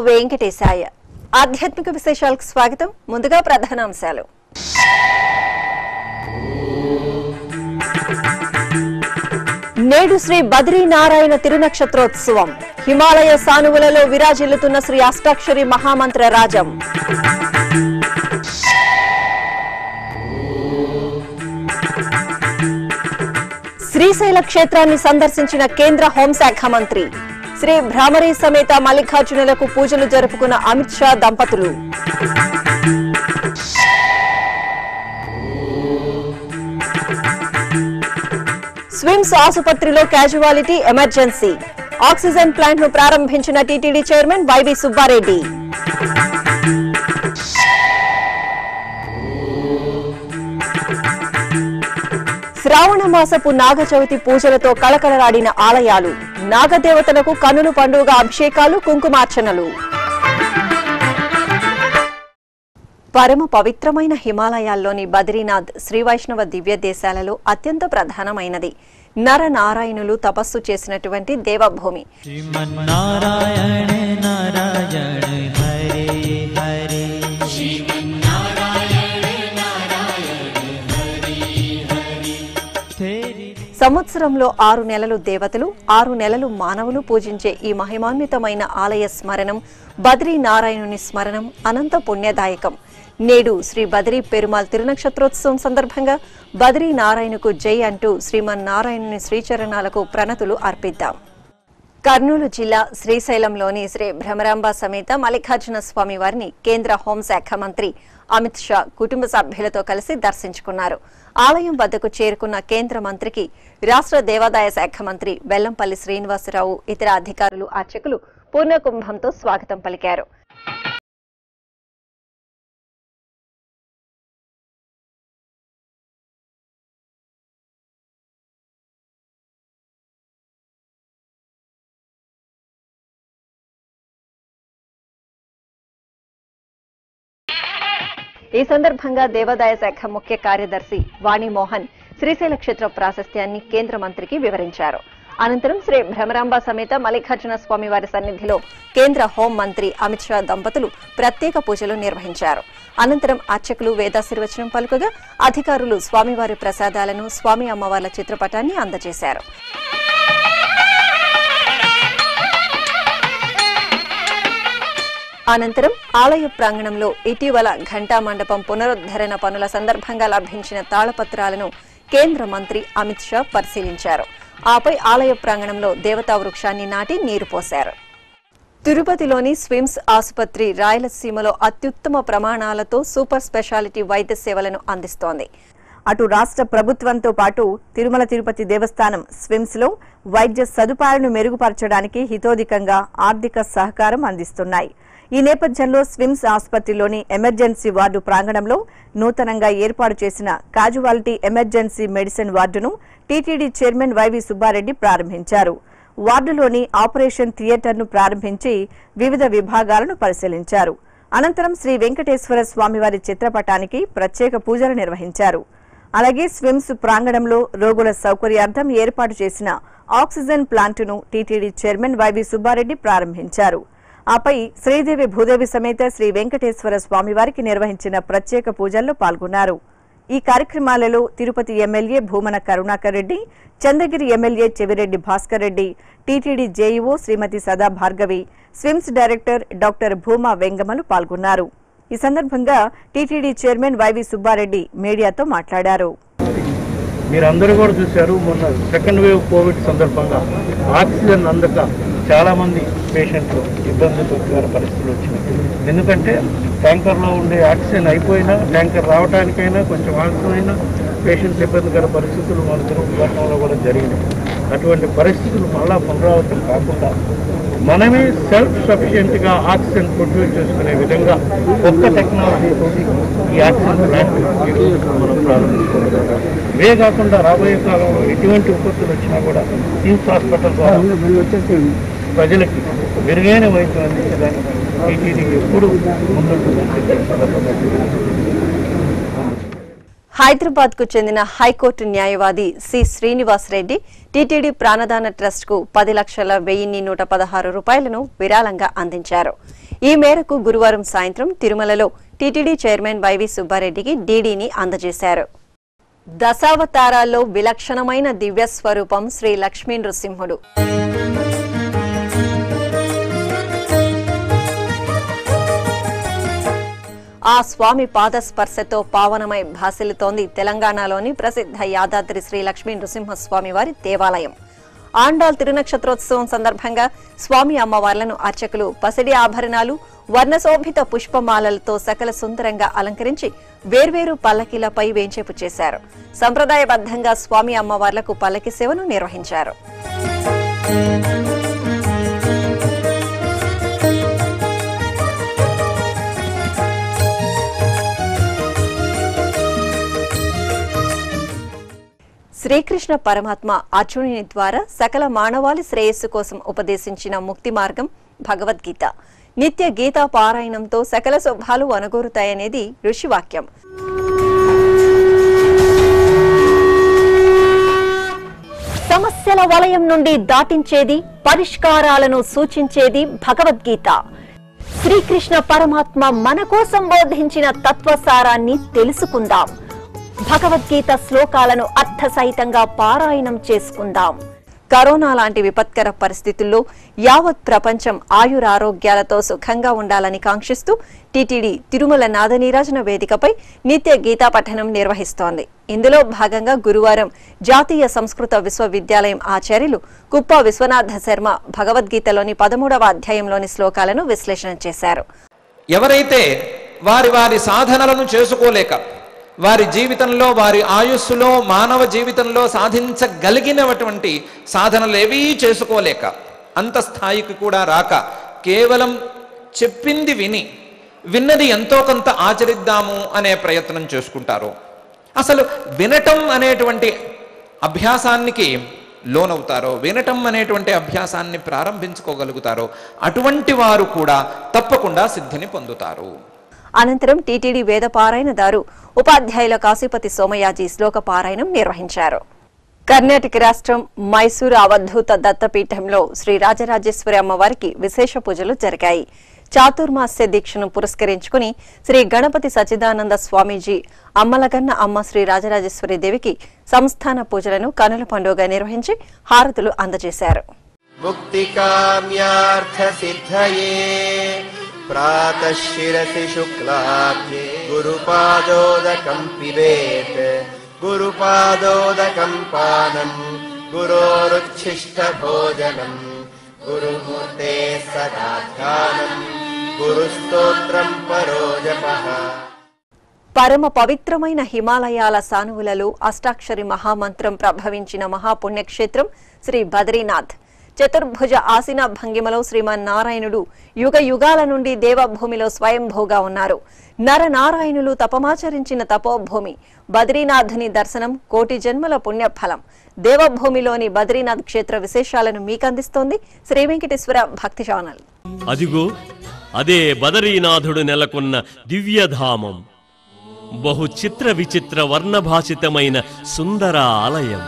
వెంకటేశాయ ఆధ్యాత్మిక విశేషాలకు స్వాగతం ముందుగా ప్రధానాంశాలు నేడు శ్రీ బద్రీనారాయణ తిరునక్షత్రోత్సవం హిమాలయ సానువులలో విరాజిల్లుతున్న శ్రీ అష్టాక్షరి మహామంత్ర రాజం శ్రీశైల క్షేత్రాన్ని సందర్శించిన కేంద్ర హోంశాఖ మంత్రి శ్రీ భ్రామరి సమేత మల్లికార్జునులకు పూజలు జరుపుకున్న అమిత్ షా దంపతులు స్విమ్స్ ఆసుపత్రిలో క్యాజువాలిటీ ఎమర్జెన్సీ ఆక్సిజన్ ప్లాంట్ ను ప్రారంభించిన టీటీడీ చైర్మన్ వైవి సుబ్బారెడ్డి శ్రావణ మాసపు నాగ చవితి పూజలతో కళకళలాడిన ఆలయాలు నాగదేవతలకు కనులు పండుగ అభిషేకాలు కుంకుమార్చనలు పరమ పవిత్రమైన హిమాలయాల్లోని బద్రీనాథ్ శ్రీ వైష్ణవ దివ్య దేశాలలో అత్యంత ప్రధానమైనది నరనారాయణులు తపస్సు చేసినటువంటి దేవభూమి श्रीमन्नारायण नारायण हरे हरे तेरी సంవత్సరంలో ఆరు నెలలు దేవతలు ఆరు నెలలు మానవులు పూజించే ఈ మహిమాన్వితమైన ఆలయ స్మరణం బద్రీ నారాయణుని స్మరణం అనంత పుణ్యదాయకం నేడు శ్రీ బద్రీ పెరుమాల్ తిరునక్షత్రోత్సవం సందర్భంగా బద్రీ నారాయణకు జై అంటూ శ్రీమన్నారాయణుని శ్రీచరణాలకు ప్రణతులు అర్పిద్దాం కర్నూలు జిల్లా శ్రీశైలంలోని శ్రీ భ్రమరాంబ సమేత మల్లికార్జున స్వామి వారిని కేంద్ర హోంశాఖ మంత్రి అమిత్ షా కుటుంబ సభ్యులతో కలిసి దర్శించుకున్నారు ఆలయం వద్దకు చేరుకున్న కేంద్ర మంత్రికి రాష్ట్ర దేవాదాయ శాఖ మంత్రి బెల్లంపల్లి శ్రీనివాసరావు ఇతర అధికారులు అర్చకులు పూర్ణకుంభంతో స్వాగతం పలికారు ఈ సందర్భంగా దేవాదాయ శాఖ ముఖ్య కార్యదర్శి వాణిమోహన్ శ్రీశైల క్షేత్ర ప్రాశస్త్యాన్ని కేంద్ర మంత్రికి వివరించారు అనంతరం శ్రీ భ్రమరాంబ సమేత మల్లికార్జున స్వామి వారి సన్నిధిలో కేంద్ర హోం మంత్రి అమిత్ షా దంపతులు ప్రత్యేక పూజలు నిర్వహించారు అనంతరం అర్చకులు వేదాశీర్వచనం పలుకగా అధికారులు స్వామివారి ప్రసాదాలను స్వామి అమ్మవార్ల చిత్రపటాన్ని అందజేశారు అనంతరం ఆలయ ప్రాంగణంలో ఇటీవల ఘంటా మండపం పునరుద్ధరణ పనుల సందర్భంగా లభించిన తాళపత్రాలను కేంద్ర మంత్రి అమిత్ షా పరిశీలించారు ఆపై ఆలయ ప్రాంగణంలో దేవతా వృక్షాన్ని నాటి నీరు పోశారు తిరుపతిలోని స్విమ్స్ ఆసుపత్రి రాయలసీమలో అత్యుత్తమ ప్రమాణాలతో సూపర్ స్పెషాలిటీ వైద్య సేవలను అందిస్తోంది అటు రాష్ట్ర ప్రభుత్వంతో పాటు తిరుమల తిరుపతి దేవస్థానం స్విమ్స్ లో వైద్య సదుపాయాలను మెరుగుపరచడానికి హితోధికంగా ఆర్థిక సహకారం అందిస్తున్నాయి ఈ నేపథ్యంలో స్విమ్స్ ఆసుపత్రిలోని ఎమర్జెన్సీ వార్డు ప్రాంగణంలో నూతనంగా ఏర్పాటు చేసిన కాజువాలిటీ ఎమర్జెన్సీ మెడిసిన్ వార్డును టీటీడీ చైర్మన్ వైవి సుబ్బారెడ్డి ప్రారంభించారు వార్డులోని ఆపరేషన్ థియేటర్ను ప్రారంభించి వివిధ విభాగాలను పరిశీలించారు అనంతరం శ్రీ వెంకటేశ్వర స్వామివారి చిత్రపటానికి ప్రత్యేక పూజలు నిర్వహించారు అలాగే స్విమ్స్ ప్రాంగణంలో రోగుల సౌకర్యార్థం ఏర్పాటు చేసిన ఆక్సిజన్ ప్లాంటును టీటీడీ చైర్మన్ వైవి సుబ్బారెడ్డి ప్రారంభించారు ఆపై శ్రీదేవి భూదేవి సమేత శ్రీ వెంకటేశ్వర స్వామివారికి నిర్వహించిన ప్రత్యేక పూజల్లో పాల్గొన్నారు ఈ కార్యక్రమాలలో Tirupati MLA Bhumana Karunakar Reddy Chandragiri MLA Chevireddy Bhaskar Reddy TTD JEO Shrimati Sada Bhargavi SVIMS director doctor Bhuma Vengamma పాల్గొన్నారు ఈ సందర్భంగా టీటీడీ చైర్మన్ వైవి సుబ్బారెడ్డి మీడియాతో మాట్లాడారు మీరందరూ కూడా చూశారు మొన్న సెకండ్ వేవ్ కోవిడ్ సందర్భంగా ఆక్సిజన్ అందక చాలామంది పేషెంట్లు ఇబ్బందులు పడిన పరిస్థితులు వచ్చినాయి ఎందుకంటే ట్యాంకర్లో ఉండే ఆక్సిజన్ అయిపోయినా ట్యాంకర్ రావడానికైనా కొంచెం ఆలస్యమైనా పేషెంట్స్ ఇబ్బందికర పరిస్థితులు మన తిరుగుబాటులో కూడా జరిగినాయి అటువంటి పరిస్థితులు మళ్ళా పునరావృతం కాకుండా మనమే సెల్ఫ్ సఫిషియెంట్గా ఆక్సిజన్ ప్రొడ్యూస్ చేసుకునే విధంగా కొత్త టెక్నాలజీతో ఈ ఆక్సిజన్ ప్లాంట్ ఈరోజు మనం ప్రారంభించుకుంటున్నాం ఇవే కాకుండా రాబోయే కాలంలో ఎటువంటి విపత్తులు వచ్చినా కూడా సిమ్స్ హాస్పిటల్ ద్వారా ప్రజలకి మెరుగైన వైద్యం అందించడానికి టీటీడీ ఎప్పుడు ముందుంటుందని చెప్పి ఈ సందర్భంగా తెలియజేస్తున్నాను. హైదరాబాద్ కు చెందిన హైకోర్టు న్యాయవాది C Srinivas Reddy TTD Pranadana trust కు పది లక్షల వెయ్యిన్ని నూట పదహారు రూపాయలను విరాళంగా అందించారు ఈ మేరకు గురువారం సాయంత్రం తిరుమలలో టీటీడీ చైర్మన్ వైవి సుబ్బారెడ్డికి డీడీని అందజేశారు దశావతారాల్లో విలక్షణమైన దివ్య స్వరూపం శ్రీ లక్ష్మీ నృసింహుడు ఆ స్వామి పాద స్పర్శతో పావనమై భాసిల్లుతోంది తెలంగాణలోని ప్రసిద్ధ యాదాద్రి శ్రీ లక్ష్మీ నృసింహస్వామి వారి దేవాలయం ఆండాల్ తిరునక్షత్రోత్సవం సందర్భంగా స్వామి అమ్మవార్లను అర్చకులు పసిడి ఆభరణాలు వర్ణశోభిత పుష్పమాలలతో సకల సుందరంగా అలంకరించి వేర్వేరు పల్లకీలపై వేంచేపు చేశారు సంప్రదాయబద్ధంగా స్వామి అమ్మవార్లకు పల్లకి సేవను నిర్వహించారు శ్రీకృష్ణ పరమాత్మ అర్జునుని ద్వారా సకల మానవాళి శ్రేయస్సు కోసం ఉపదేశించిన ముక్తి మార్గం భగవద్గీత నిత్య గీతా పారాయణంతో సకల శుభాలు అనుగోరుతాయనేది ఋషివాక్యం సమస్యల వలయం నుండి దాటించేది పరిష్కారాలను సూచించేది భగవద్గీత శ్రీకృష్ణ పరమాత్మ మన కోసం బోధించిన తత్వసారాన్ని తెలుసుకుందాం భగవద్గీత శ్లోకాలను అర్థసహితంగా పారాయణం చేసుకుందాం కరోనా లాంటి విపత్కర పరిస్థితుల్లో యావత్ ప్రపంచం ఆయురారోగ్యాలతో సుఖంగా ఉండాలని కాంక్షిస్తూ టీటీడీ తిరుమల నాదనీరాజన వేదికపై నిత్య గీతా పఠనం నిర్వహిస్తోంది ఇందులో భాగంగా గురువారం జాతీయ సంస్కృత విశ్వవిద్యాలయం ఆచార్యులు కుప్ప విశ్వనాథ శర్మ భగవద్గీతలోని పదమూడవ అధ్యాయంలోని శ్లోకాలను విశ్లేషణ చేశారు ఎవరైతే వారి వారి సాధనలను చేసుకోలేక వారి జీవితంలో వారి ఆయుస్సులో మానవ జీవితంలో సాధించగలిగినటువంటి సాధనలు ఏవీ చేసుకోలేక అంత స్థాయికి కూడా రాక కేవలం చెప్పింది విని విన్నది ఎంతో కొంత ఆచరిద్దాము అనే ప్రయత్నం చేసుకుంటారు అసలు వినటం అనేటువంటి అభ్యాసానికి లోనవుతారో వినటం అనేటువంటి అభ్యాసాన్ని ప్రారంభించుకోగలుగుతారో అటువంటి వారు కూడా తప్పకుండా సిద్ధిని పొందుతారు అనంతరం టీటీడీ వేద పారాయణదారు ఉపాధ్యాయుల కాశీపతి సోమయాజీ శ్లోక పారాయణం నిర్వహించారు కర్ణాటక రాష్ట్రం మైసూరు అవధూత దత్తపీఠంలో శ్రీ రాజరాజేశ్వరి అమ్మవారికి విశేష పూజలు జరిగాయి చాతుర్మాస్య దీక్షను పురస్కరించుకుని శ్రీ గణపతి సచ్చిదానంద స్వామీజీ అమ్మలగన్న అమ్మ శ్రీ రాజరాజేశ్వరి దేవికి సంస్థాన పూజలను కనుల పండుగ నిర్వహించి హారతులు అందజేశారు मुक्तिकाम्यार्थसिद्धये प्रातः शिरसि शुक्लाब्जे गुरुपादोदकम् पिबेत् गुरुपादोदकम् पानम् गुरोरुच्छिष्टभोजनम् गुरुमूर्ते सदा ध्यानम् गुरुस्तोत्रम् परो जपः పరమ పవిత్రమైన హిమాలయాల సానువులలో అష్టాక్షరి మహామంత్రం ప్రభవించిన మహాపుణ్యక్షేత్రం శ్రీ బద్రీనాథ్ చతుర్భుజ ఆసీన భంగిమలో శ్రీమన్నారాయణుడు యుగ యుగాల నుండి దేవభూమిలో స్వయంభూగా ఉన్నారు నరనారాయణులు తపమాచరించిన తపోభూమి బద్రీనాథుని దర్శనం కోటి జన్మల పుణ్యఫలం దేవభూమిలోని బద్రీనాథ్ క్షేత్ర విశేషాలను మీకందిస్తోంది శ్రీ వెంకటేశ్వర భక్తి ఛానల్ అదిగో అదే బదరీనాథుడు నెలకొన్న దివ్యధామం బహు చిత్ర విచిత్ర వర్ణభాసితమైన సుందర ఆలయం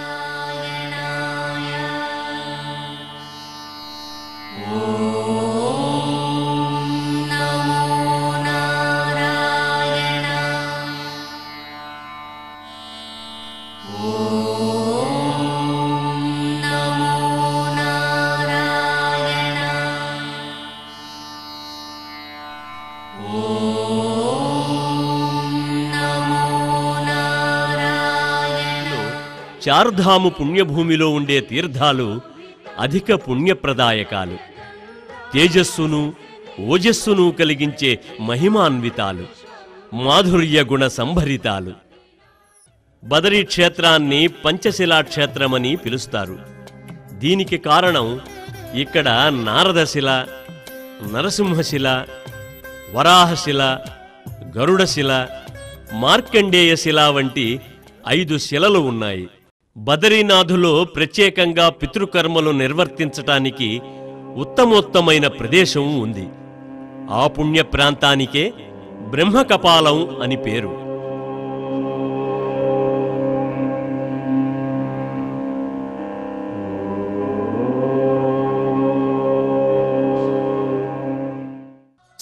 చార్ధాము పుణ్యభూమిలో ఉండే తీర్థాలు అధిక పుణ్యప్రదాయకాలు తేజస్సును ఓజస్సును కలిగించే మహిమాన్వితాలు మాధుర్య గుణ సంభరితాలు బదరీ క్షేత్రాన్ని పంచశిలా క్షేత్రమని పిలుస్తారు దీనికి కారణం ఇక్కడ నారదశిల నరసింహశిల వరాహశిల గరుడశిల మార్కండేయ శిల వంటి ఐదు శిలలు ఉన్నాయి బదరీనాథులో ప్రత్యేకంగా పితృకర్మలు నిర్వర్తించటానికి ఉత్తమోత్తమైన ప్రదేశం ఉంది ఆ పుణ్య ప్రాంతానికే బ్రహ్మకపాలం అని పేరు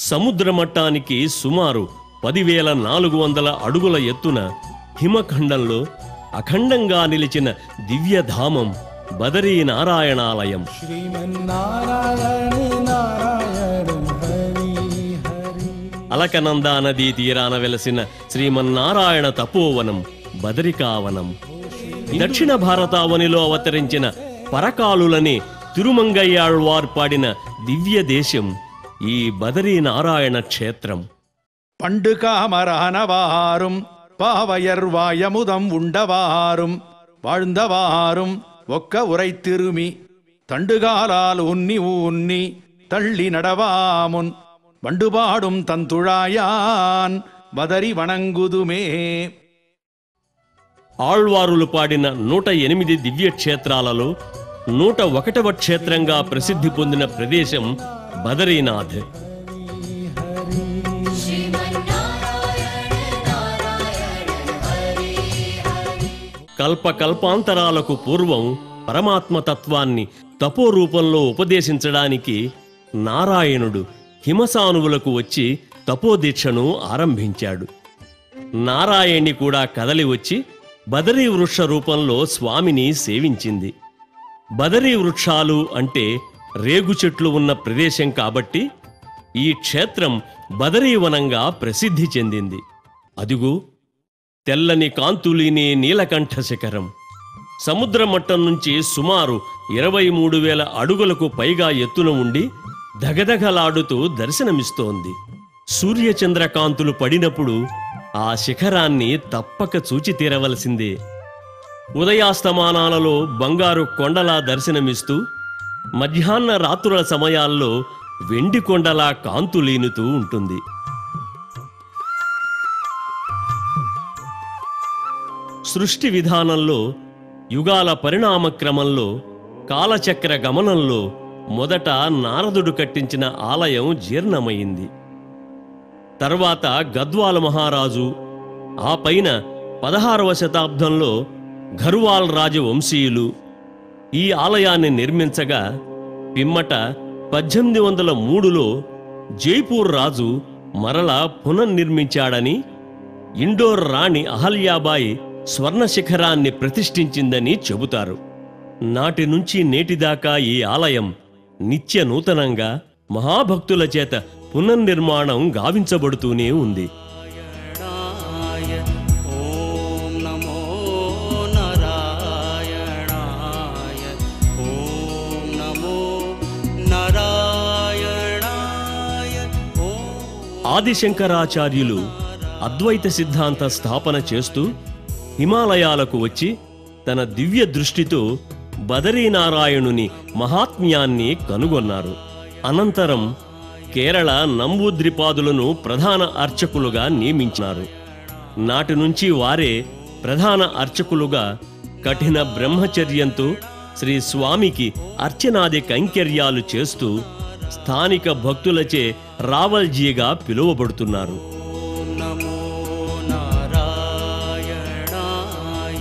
సముద్ర మట్టానికి సుమారు పదివేల నాలుగు వందల అడుగుల ఎత్తున హిమఖండంలో అఖండంగా నిలిచిన దివ్యధామం బదరీ నారాయణాలయం అలకనందా నదీ తీరాన వెలసిన శ్రీమన్నారాయణ తపోవనం బదరికావనం దక్షిణ భారతావనిలో అవతరించిన పరకాలులని తిరుమంగయ్యాళ్వార్ పాడిన దివ్య దేశం ఈ బదరీ నారాయణ క్షేత్రం பண்டு காமரானவாரும் பாவையர்வாயமுதம் உண்டவாரும் வாழ்ந்தவாரும் ஒக்க உரை திருமி தண்டுகாலால் உன்னி ஊன்னி தள்ளி நடவாமுன் வண்டுபாடும் தந்துழாயான் வதரி வணங்குதுமே ఆళ్వారులు పాడిన నూట ఎనిమిది దివ్య క్షేత్రాలలో నూట ఒకటవ క్షేత్రంగా ప్రసిద్ధి పొందిన ప్రదేశం బదరీనాథ్ కల్ప కల్పాంతరాలకు పూర్వం పరమాత్మ తత్వాన్ని తపో రూపంలో ఉపదేశించడానికి నారాయణుడు హిమసానువులకు వచ్చి తపోదీక్షను ఆరంభించాడు నారాయణి కూడా కదలి వచ్చి బదరీ వృక్ష రూపంలో స్వామిని సేవించింది బదరీ వృక్షాలు అంటే రేగు చెట్లు ఉన్న ప్రదేశం కాబట్టి ఈ క్షేత్రం బదరీవనంగా ప్రసిద్ధి చెందింది అదిగో తెల్లని కాంతులిని నీలకంఠ శిఖరం సముద్ర మట్టం నుంచి సుమారు ఇరవై మూడు వేల అడుగులకు పైగా ఎత్తున ఉండి దగదగలాడుతూ దర్శనమిస్తోంది సూర్యచంద్రకాంతులు పడినప్పుడు ఆ శిఖరాన్ని తప్పక చూచి తీరవలసిందే ఉదయాస్తమానాలలో బంగారు కొండలా దర్శనమిస్తూ మధ్యాహ్న రాత్రుల సమయాల్లో వెండి కొండలా కాంతులీనుతూ ఉంటుంది సృష్టి విధానంలో యుగాల పరిణామ క్రమంలో కాలచక్ర గమనంలో మొదట నారదుడు కట్టించిన ఆలయం జీర్ణమైంది తర్వాత గద్వాల మహారాజు ఆ పైన పదహారవ శతాబ్దంలో ఘర్వాల్ రాజవంశీయులు ఈ ఆలయాన్ని నిర్మించగా పిమ్మట పద్దెనిమిది వందల మూడులో జైపూర్ రాజు మరలా పునర్నిర్మించాడని ఇండోర్ రాణి అహల్యాబాయి స్వర్ణ శిఖరాన్ని ప్రతిష్ఠించిందని చెబుతారు నాటి నుంచి నేటిదాకా ఈ ఆలయం నిత్య నూతనంగా మహాభక్తుల చేత పునర్నిర్మాణం గావించబడుతూనే ఉంది नारायणाय ॐ नमो नारायणाय ॐ नमो नारायणाय ॐ ఆదిశంకరాచార్యులు అద్వైత సిద్ధాంత స్థాపన చేస్తూ హిమాలయాలకు వచ్చి తన దివ్య దృష్టితో బదరీనారాయణుని మహాత్మ్యాన్ని కనుగొన్నారు అనంతరం కేరళ నంబూద్రిపాదులను ప్రధాన అర్చకులుగా నియమించినారు నాటి నుంచి వారే ప్రధాన అర్చకులుగా కఠిన బ్రహ్మచర్యంతో శ్రీ స్వామికి అర్చనాది కైంకర్యాలు చేస్తూ స్థానిక భక్తులచే రావల్జీగా పిలువబడుతున్నారు नमो नारायणाय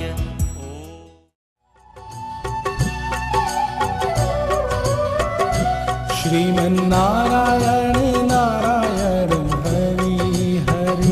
श्रीमन्नारायण नारायण हरि हरि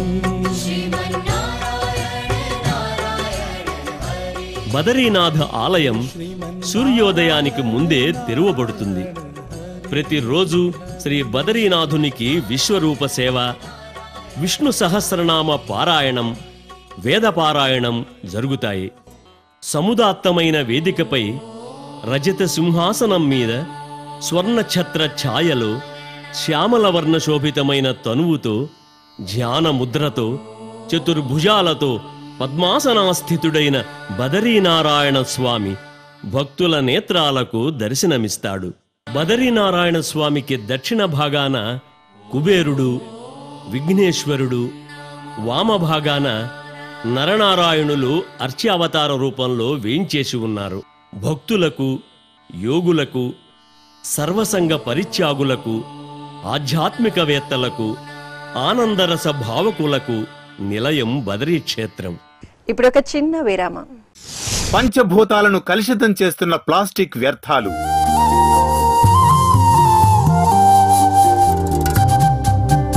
బదరీనాథ ఆలయం సూర్యోదయానికి ముందే తెరువబడుతుంది ప్రతిరోజు శ్రీ బదరీనాథునికి విశ్వరూప సేవ విష్ణు సహస్రనామ పారాయణం వేద పారాయణం జరుగుతాయి సముదాత్తమైన వేదికపై రజత సింహాసనం మీద స్వర్ణ ఛత్ర ఛాయలో శ్యామల వర్ణ శోభితమైన తనువుతో ధ్యాన ముద్రతో చతుర్భుజాలతో పద్మాసనాస్థితుడైన బదరీనారాయణ స్వామి భక్తుల నేత్రాలకు దర్శనమిస్తాడు బదరీనారాయణ స్వామికి దక్షిణ భాగాన కుబేరుడు విఘ్నేశ్వరుడు వామభాగాన నరనారాయణులు అర్చ్యావతార రూపంలో వేయించేసి ఉన్నారు భక్తులకు యోగులకు సర్వసంగ పరిత్యాగులకు ఆధ్యాత్మికవేత్తలకు ఆనందరస భావకులకు నిలయం బదరీ క్షేత్రం ఇప్పుడు ఒక చిన్న విరామం పంచభూతాలను కలుషితం చేస్తున్న ప్లాస్టిక్ వ్యర్థాలు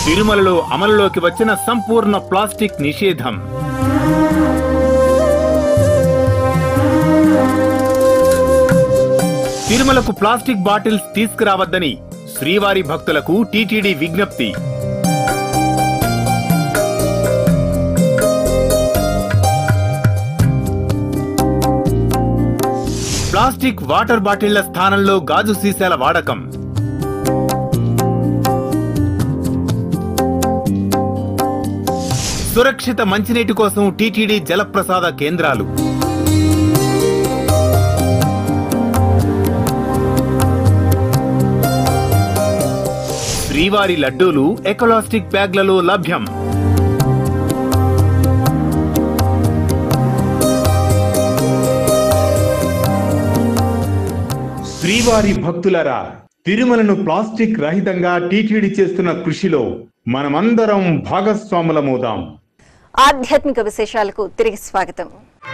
తిరుమలలో అమలులోకి వచ్చిన సంపూర్ణ ప్లాస్టిక్ నిషేధం తిరుమలకు ప్లాస్టిక్ బాటిల్స్ తీసుకురావద్దని శ్రీవారి భక్తులకు టీటీడీ విజ్ఞప్తి ప్లాస్టిక్ వాటర్ బాటిళ్ల స్థానంలో గాజు సీసాల వాడకం సురక్షిత మంచినీటి కోసం టీటీడీ జలప్రసాద కేంద్రాలు శ్రీవారి లడ్డూలు ఎకలాస్టిక్ బ్యాగ్లలో లభ్యం శ్రీవారి భక్తులరా తిరుమలను ప్లాస్టిక్ రహితంగా టీటీడీ చేస్తున్న కృషిలో మనమందరం భాగస్వాములమవుదాం ఆధ్యాత్మిక విశేషాలకు తిరిగి స్వాగతం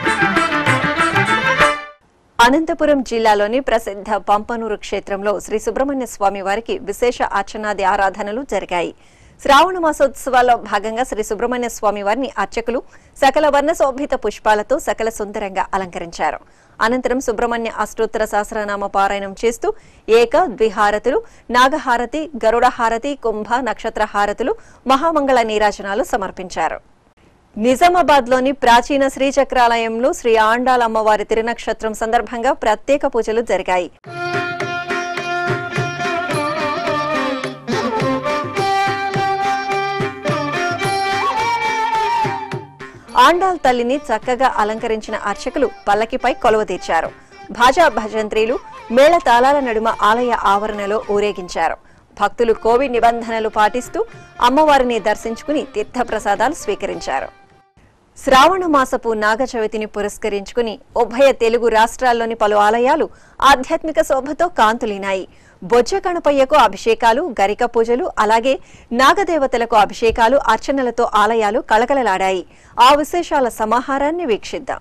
అనంతపురం జిల్లాలోని ప్రసిద్ధ పంపనూరు క్షేత్రంలో శ్రీ సుబ్రహ్మణ్య స్వామి వారికి విశేష అర్చనాది ఆరాధనలు జరిగాయి శ్రావణ మాసోత్సవాల్లో భాగంగా శ్రీ సుబ్రహ్మణ్య స్వామి వారిని అర్చకులు సకల వర్ణ శోభిత పుష్పాలతో సకల సుందరంగా అలంకరించారు అనంతరం సుబ్రహ్మణ్య అష్టోత్తర సహస్రనామ పారాయణం చేస్తూ ఏక ద్విహారతులు నాగహారతి గరుడ హారతి కుంభ నక్షత్ర హారతులు మహామంగళ నీరాజనాలు సమర్పించారు నిజామాబాద్ లోని ప్రాచీన శ్రీచక్రాలయంలో శ్రీ ఆండాల్ అమ్మవారి తిరునక్షత్రం సందర్భంగా ప్రత్యేక పూజలు జరిగాయి ఆండాల్ తల్లిని చక్కగా అలంకరించిన అర్చకులు పల్లకిపై కొలువ తీర్చారు భాజా భజంత్రీలు మేళ తాళాల నడుమ ఆలయ ఆవరణలో ఊరేగించారు భక్తులు కోవిడ్ నిబంధనలు పాటిస్తూ అమ్మవారిని దర్శించుకుని తీర్థప్రసాదాలు స్వీకరించారు శ్రావణ మాసపు నాగ చవితిని పురస్కరించుకుని ఉభయ తెలుగు రాష్ట్రాల్లోని పలు ఆలయాలు ఆధ్యాత్మిక శోభతో కాంతులినాయి బొజ్జ కణపయ్యకు అభిషేకాలు గరిక పూజలు అలాగే నాగదేవతలకు అభిషేకాలు అర్చనలతో ఆలయాలు కళకళలాడాయి ఆ విశేషాల సమాహారాన్ని వీక్షిద్దాం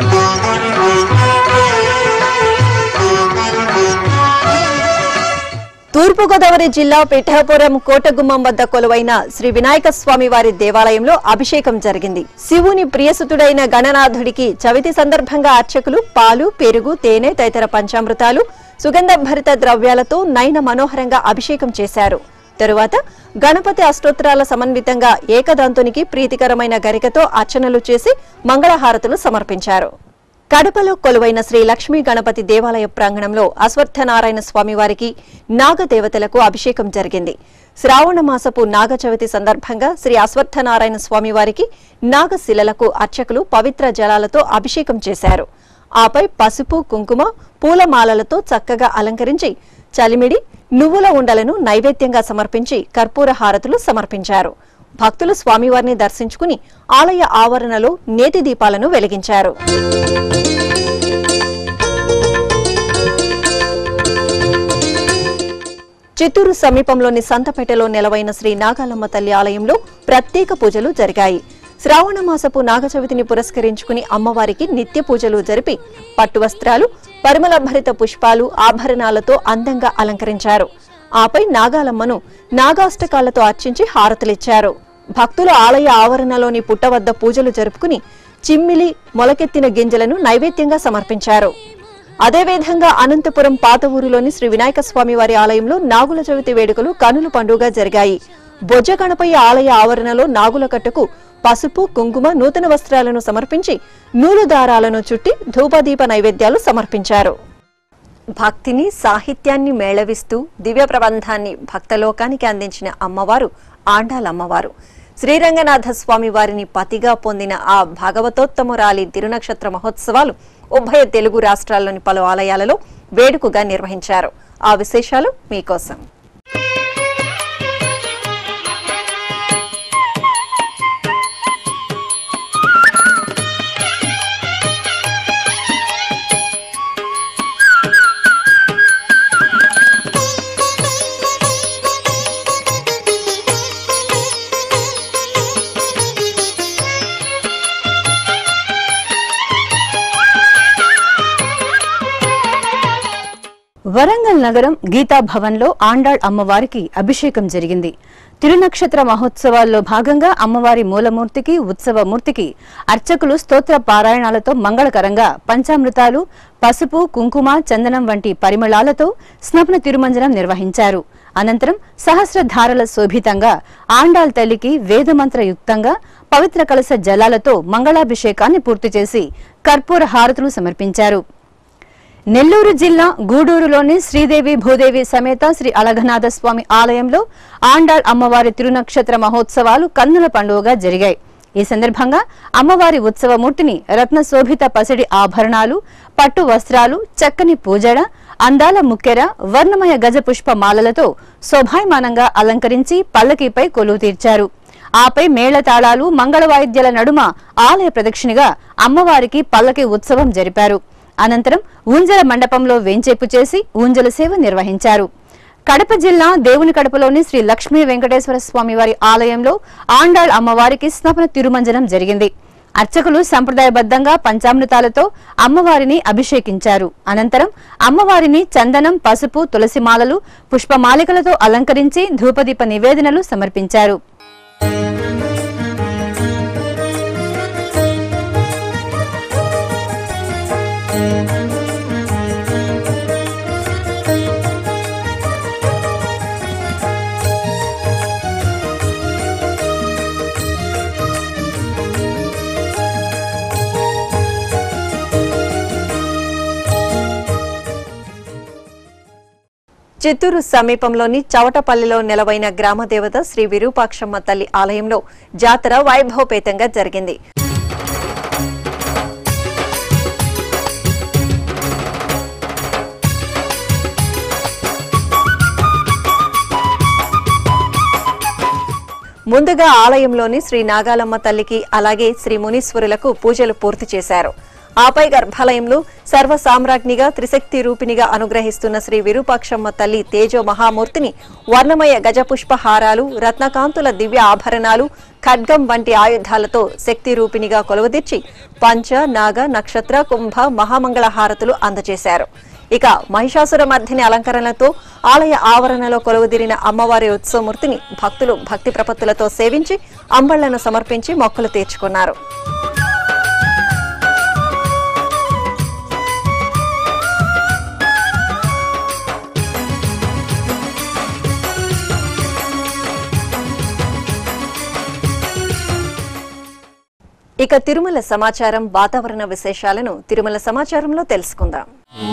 తూర్పుగోదావరి జిల్లా పిఠాపురం కోటగుమ్మం వద్ద కొలువైన శ్రీ వినాయక స్వామి వారి దేవాలయంలో అభిషేకం జరిగింది శివుని ప్రియసుతుడైన గణనాథుడికి చవితి సందర్భంగా అర్చకులు పాలు పెరుగు తేనె తదితర పంచామృతాలు సుగంధ భరిత ద్రవ్యాలతో నయన మనోహరంగా అభిషేకం చేశారు తరువాత గణపతి అష్టోత్తరాల సమన్వితంగా ఏకదంతునికి ప్రీతికరమైన గరికతో అర్చనలు చేసి మంగళహారతులు సమర్పించారు కడపలో కొలువైన శ్రీ లక్ష్మీ గణపతి దేవాలయ ప్రాంగణంలో అశ్వత్థనారాయణ స్వామివారికి నాగదేవతలకు అభిషేకం జరిగింది శ్రావణ మాసపు నాగ చవితి సందర్భంగా శ్రీ అశ్వత్థనారాయణ స్వామివారికి నాగశిలలకు అర్చకులు పవిత్ర జలాలతో అభిషేకం చేశారు ఆపై పసుపు కుంకుమ పూలమాలలతో చక్కగా అలంకరించి చలిమిడి నువ్వుల ఉండలను నైవేద్యంగా సమర్పించి కర్పూర హారతులు సమర్పించారు భక్తులు స్వామివారిని దర్శించుకుని ఆలయ ఆవరణలో నేతి దీపాలను వెలిగించారు చిత్తూరు సమీపంలోని సంతపేటలో నెలవైన శ్రీ నాగాలమ్మ తల్లి ఆలయంలో ప్రత్యేక పూజలు జరిగాయి శ్రావణ మాసపు నాగచవితిని పురస్కరించుకుని అమ్మవారికి నిత్య పూజలు జరిపి పట్టు వస్త్రాలు పరిమళ భరిత పుష్పాలు ఆభరణాలతో అందంగా అలంకరించారు ఆపై నాగాలమ్మను నాగాష్టకాలతో అర్చించి హారతులిచ్చారు భక్తులు ఆలయ ఆవరణలోని పుట్ట వద్ద పూజలు జరుపుకుని చిమ్మిలి మొలకెత్తిన గింజలను నైవేద్యంగా సమర్పించారు అదేవిధంగా అనంతపురం పాత ఊరులోని శ్రీ వినాయక స్వామి వారి ఆలయంలో నాగుల చవితి వేడుకలు కనుల పండుగ జరిగాయి బొజ్జ గణపయ్య ఆలయ ఆవరణలో నాగుల కట్టుకు పసుపు కుంకుమ నూతన వస్త్రాలను సమర్పించి నూలు దారాలను చుట్టి ధూపదీప నైవేద్యాలు సమర్పించారు భక్తిని సాహిత్యాన్ని మేళవిస్తూ దివ్య ప్రబంధాన్ని భక్తలోకానికి అందించిన అమ్మవారు ఆండాలమ్మవారు శ్రీరంగనాథ స్వామి వారిని పతిగా పొందిన ఆ భాగవతోత్తమురాలి తిరునక్షత్ర మహోత్సవాలు ఉభయ తెలుగు రాష్ట్రాల్లోని పలు ఆలయాలలో వేడుకగా నిర్వహించారు ఆ విశేషాలు మీకోసం వరంగల్ నగరం గీతా భవన్లో ఆండాళ్ అమ్మవారికి అభిషేకం జరిగింది తిరునక్షత్ర మహోత్సవాల్లో భాగంగా అమ్మవారి మూలమూర్తికి ఉత్సవమూర్తికి అర్చకులు స్తోత్ర పారాయణాలతో మంగళకరంగా పంచామృతాలు పసుపు కుంకుమ చందనం వంటి పరిమళాలతో స్నపన తిరుమంజనం నిర్వహించారు అనంతరం సహస్రధారల శోభితంగా ఆండాళ్ తల్లికి వేదమంత్రయుక్తంగా పవిత్ర కలశ జలాలతో మంగళాభిషేకాన్ని పూర్తి చేసి కర్పూర హారతులు సమర్పించారు నెల్లూరు జిల్లా గూడూరులోని శ్రీదేవి భూదేవి సమేత శ్రీ అలఘనాథ స్వామి ఆలయంలో ఆండాళ్ అమ్మవారి తిరునక్షత్ర మహోత్సవాలు కన్నుల పండుగగా జరిగాయి ఈ సందర్భంగా అమ్మవారి ఉత్సవమూర్తిని రత్న శోభిత పసిడి ఆభరణాలు పట్టు వస్త్రాలు చక్కని పూజడ అందాల ముక్కెర వర్ణమయ గజ పుష్ప మాలలతో శోభాయమానంగా అలంకరించి పల్లకీపై కొలువు తీర్చారు ఆపై మేళతాళాలు మంగళ వాయిద్యాల నడుమ ఆలయ ప్రదక్షిణగా అమ్మవారికి పల్లకి ఉత్సవం జరిపారు అనంతరం ఊంజల మండపంలో వేంచేపు చేసి ఊంజల సేవ నిర్వహించారు కడప జిల్లా దేవుని కడపలోని శ్రీ లక్ష్మీ వెంకటేశ్వర స్వామి వారి ఆలయంలో ఆండాళ్ అమ్మవారికి స్నపన తిరుమంజనం జరిగింది అర్చకులు సంప్రదాయబద్ధంగా పంచామృతాలతో అమ్మవారిని అభిషేకించారు అనంతరం అమ్మవారిని చందనం పసుపు తులసిమాలలు పుష్పమాలికలతో అలంకరించి ధూపదీప నివేదనలు సమర్పించారు చిత్తూరు సమీపంలోని చవటపల్లిలో నెలవైన గ్రామ దేవత శ్రీ విరూపాక్షమ్మ తల్లి ఆలయంలో జాతర వైభవపేతంగా జరిగింది ముందుగా ఆలయంలోని శ్రీ నాగాలమ్మ తల్లికి అలాగే శ్రీ మునీశ్వరులకు పూజలు పూర్తి చేశారు ఆపై గర్భాలయంలో సర్వ సామ్రాజ్ఞిగా త్రిశక్తి రూపిణిగా అనుగ్రహిస్తున్న శ్రీ విరూపాక్షమ్మ తల్లి తేజో మహామూర్తిని వర్ణమయ గజపుష్ప హారాలు రత్నకాంతుల దివ్య ఆభరణాలు ఖడ్గం వంటి ఆయుధాలతో శక్తి రూపిణిగా కొలువదీర్చి పంచ నాగ నక్షత్ర కుంభ మహామంగళ హారతులు అందజేశారు ఇక మహిషాసుర మర్దిని అలంకరణలతో ఆలయ ఆవరణలో కొలువుదీరిన అమ్మవారి ఉత్సవమూర్తిని భక్తులు భక్తి ప్రపత్తులతో సేవించి అంబళ్లను సమర్పించి మొక్కులు తీర్చుకున్నారు ఇక తిరుమల సమాచారం వాతావరణ విశేషాలను తిరుమల సమాచారంలో తెలుసుకుందాం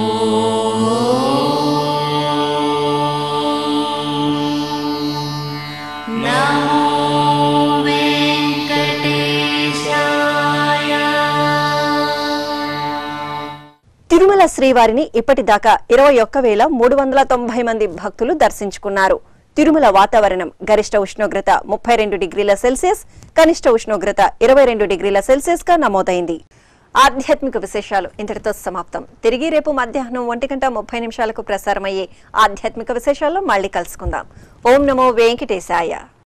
తిరుమల శ్రీవారిని ఇప్పటిదాకా ఇరవై ఒక్క వేల మూడు వందల తొంభై మంది భక్తులు దర్శించుకున్నారు తిరుమల వాతావరణం గరిష్ట ఉష్ణోగ్రత ముప్పై రెండు డిగ్రీల సెల్సియస్ కనిష్ట ఉష్ణోగ్రత ఇరవై రెండు డిగ్రీల సెల్సియస్ గా నమోదైంది ఆధ్యాత్మిక విశేషాలు ఇంతటితో సమాప్తం తిరిగి రేపు మధ్యాహ్నం ఒంటి గంట ముప్పై నిమిషాలకు ప్రసారమయ్యే ఆధ్యాత్మిక విశేషాల్లో మళ్ళీ కలుసుకుందాం ఓం నమో వెంకటేశాయ